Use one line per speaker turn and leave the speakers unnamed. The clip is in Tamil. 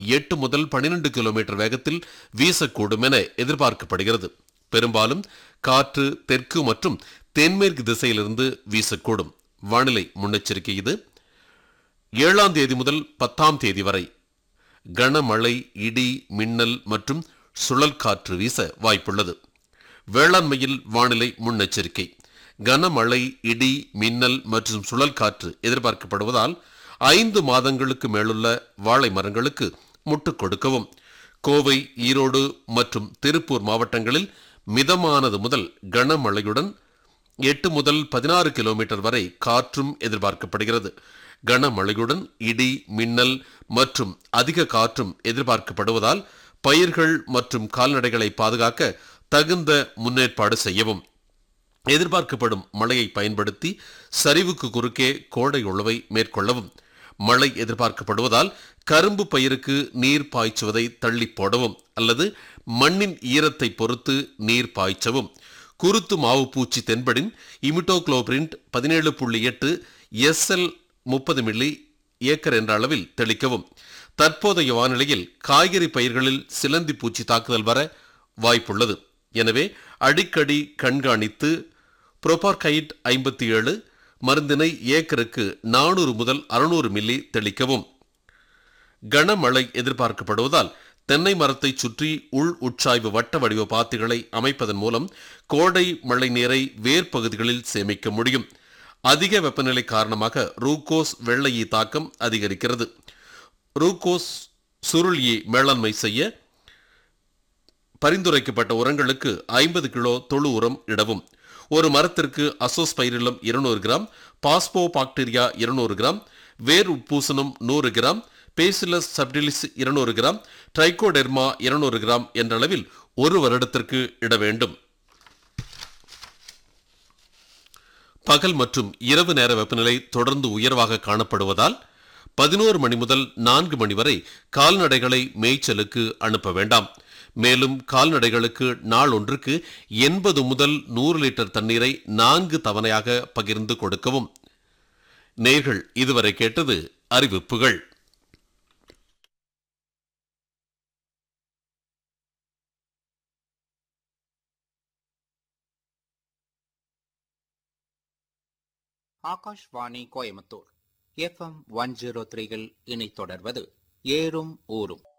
எட்டு முதல் பனிரெண்டு கிலோமீட்டர் வேகத்தில் வீசக்கூடும் என எதிர்பார்க்கப்படுகிறது பெரும்பாலும் காற்று தெற்கு மற்றும் தென்மேற்கு திசையிலிருந்து வீசக்கூடும் வானிலை முன்னெச்சரிக்கை இது ஏழாம் தேதி முதல் பத்தாம் தேதி வரை கனமழை இடி மின்னல் மற்றும் சுழல் காற்று வீச வாய்ப்புள்ளது வேளாண்மையில் வானிலை முன்னெச்சரிக்கை கனமழை இடி மின்னல் மற்றும் சுழல் காற்று எதிர்பார்க்கப்படுவதால் ஐந்து மாதங்களுக்கு மேலுள்ள வாழை மரங்களுக்கு முட்டுக் கொடுக்கவும் கோவை ஈரோடு மற்றும் திருப்பூர் மாவட்டங்களில் மிதமானது முதல் கனமழையுடன் எட்டு முதல் பதினாறு கிலோமீட்டர் வரை காற்றும் எதிர்பார்க்கப்படுகிறது கனமழையுடன் இடி மின்னல் மற்றும் அதிக காற்றும் எதிர்பார்க்கப்படுவதால் பயிர்கள் மற்றும் கால்நடைகளை பாதுகாக்க தகுந்த முன்னேற்பாடு செய்யவும் எதிர்பார்க்கப்படும் மழையை பயன்படுத்தி சரிவுக்கு குறுக்கே கோடை உழவை மேற்கொள்ளவும் மழை எதிர்பார்க்கப்படுவதால் கரும்பு பயிருக்கு நீர் பாய்ச்சுவதை தள்ளி போடவும் அல்லது மண்ணின் ஈரத்தை பொறுத்து நீர் பாய்ச்சவும் குருத்து மாவு பூச்சி தென்படின் இமிட்டோக்ளோபிரிண்ட் பதினேழு புள்ளி எட்டு எஸ்எல் முப்பது மில்லி ஏக்கர் என்ற அளவில் தெளிக்கவும் தற்போதைய வானிலையில் காய்கறி பயிர்களில் சிலந்தி பூச்சி தாக்குதல் வர வாய்ப்புள்ளது எனவே அடிக்கடி கண்காணித்து புரோபார்கைட் ஐம்பத்தி ஏழு மருந்தினை ஏக்கருக்கு நானூறு முதல் அறுநூறு மில்லி தெளிக்கவும் கனமழை எதிர்பார்க்கப்படுவதால் தென்னை மரத்தை சுற்றி உள் உட்சாய்வு வட்ட வடிவ பாத்திகளை அமைப்பதன் மூலம் கோடை மழை நீரை வேர் பகுதிகளில் சேமிக்க முடியும் அதிக வெப்பநிலை காரணமாக ரூகோஸ் வெள்ளையி தாக்கம் அதிகரிக்கிறது ரூகோஸ் சுருளியை மேலாண்மை செய்ய பரிந்துரைக்கப்பட்ட உரங்களுக்கு ஐம்பது கிலோ தொழு உரம் இடவும் ஒரு மரத்திற்கு அசோஸ்பைரிலம் இருநூறு கிராம் பாஸ்போ பாக்டீரியா இருநூறு கிராம் வேர் உட்பூசணம் நூறு கிராம் பேசிலஸ் சப்டிலிஸ் இருநூறு கிராம் ட்ரைகோடெர்மா இருநூறு கிராம் என்ற அளவில் ஒரு வருடத்திற்கு இட வேண்டும் பகல் மற்றும் இரவு நேர வெப்பநிலை தொடர்ந்து உயர்வாக காணப்படுவதால் பதினோரு மணி முதல் நான்கு மணி வரை கால்நடைகளை மேய்ச்சலுக்கு அனுப்ப வேண்டாம் மேலும் கால்நடைகளுக்கு நாள் ஒன்றுக்கு எண்பது முதல் நூறு லிட்டர் தண்ணீரை நான்கு தவணையாக பகிர்ந்து கொடுக்கவும் நேர்கள் இதுவரை கேட்டது அறிவிப்புகள்
Akashvani Coimbatore FM one zero த்ரீயில் இனி தொடர்வது ஏறும் ஊரும்